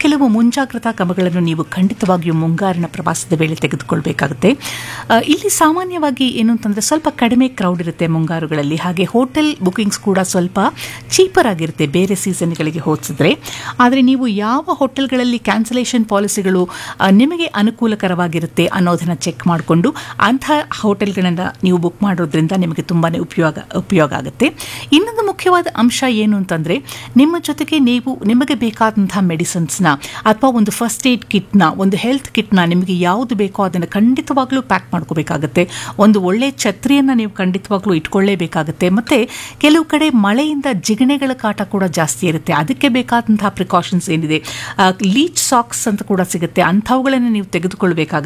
ಕೆಲವು ಮುಂಜಾಗ್ರತಾ ಕ್ರಮಗಳನ್ನು ನೀವು ಖಂಡಿತವಾಗಿಯೂ ಮುಂಗಾರಿನ ಪ್ರವಾಸದ ವೇಳೆ ತೆಗೆದುಕೊಳ್ಬೇಕಾಗುತ್ತೆ ಆ, ಇಲ್ಲಿ ಸಾಮಾನ್ಯವಾಗಿ ಏನು ಅಂತಂದ್ರೆ ಸ್ವಲ್ಪ ಕಡಿಮೆ ಕ್ರೌಡ್ ಇರುತ್ತೆ ಮುಂಗಾರುಗಳಲ್ಲಿ ಹಾಗೆ ಹೋಟೆಲ್ ಬುಕಿಂಗ್ಸ್ ಕೂಡ ಸ್ವಲ್ಪ ಚೀಪರ್ ಆಗಿರುತ್ತೆ ಬೇರೆ ಸೀಸನ್ಗಳಿಗೆ ಹೋಲಿಸಿದ್ರೆ ಆದರೆ ನೀವು ಯಾವ ಹೋಟೆಲ್ಗಳಲ್ಲಿ ಕ್ಯಾನ್ಸಲೇಷನ್ ಪಾಲಿಸಿಗಳು ಆ, ನಿಮಗೆ ಅನುಕೂಲಕರವಾಗಿರುತ್ತೆ ಅನ್ನೋದನ್ನ ಚೆಕ್ ಮಾಡಿಕೊಂಡು ಅಂಥ ಹೋಟೆಲ್ಗಳನ್ನು ನೀವು ಬುಕ್ ಮಾಡೋದ್ರಿಂದ ನಿಮಗೆ ತುಂಬಾ ಉಪಯೋಗ ಉಪಯೋಗ ಆಗುತ್ತೆ ಇನ್ನೊಂದು ಮುಖ್ಯವಾದ ಅಂಶ ಏನು ಅಂತಂದರೆ ನಿಮ್ಮ ಜೊತೆಗೆ ನೀವು ನಿಮಗೆ ಬೇಕಾದಂತಹ ಮೆಡಿಸಿನ್ಸ್ನ ಅಥವಾ ಒಂದು ಫಸ್ಟ್ ಏಡ್ ಕಿಟ್ನ ಒಂದು ಹೆಲ್ತ್ ಕಿಟ್ನ ನಿಮಗೆ ಯಾವುದು ಬೇಕೋ ಅದನ್ನು ಖಂಡಿತವಾಗ್ಲೂ ಪ್ಯಾಕ್ ಮಾಡ್ಕೋಬೇಕಾಗುತ್ತೆ ಒಂದು ಒಳ್ಳೆ ಛತ್ರಿಯನ್ನು ನೀವು ಖಂಡಿತವಾಗ್ಲೂ ಇಟ್ಕೊಳ್ಳೇಬೇಕಾಗುತ್ತೆ ಮತ್ತು ಕೆಲವು ಕಡೆ ಮಳೆಯಿಂದ ಜಿಗಣೆಗಳ ಕಾಟ ಕೂಡ ಜಾಸ್ತಿ ಇರುತ್ತೆ ಅದಕ್ಕೆ ಬೇಕಾದಂತಹ ಪ್ರಿಕಾಷನ್ಸ್ ಏನಿದೆ ಲೀಚ್ ಸಾಕ್ಸ್ ಅಂತ ಕೂಡ ಸಿಗುತ್ತೆ ಅಂಥವುಗಳನ್ನು ನೀವು ತೆಗೆದುಕೊಳ್ಬೇಕಾಗುತ್ತೆ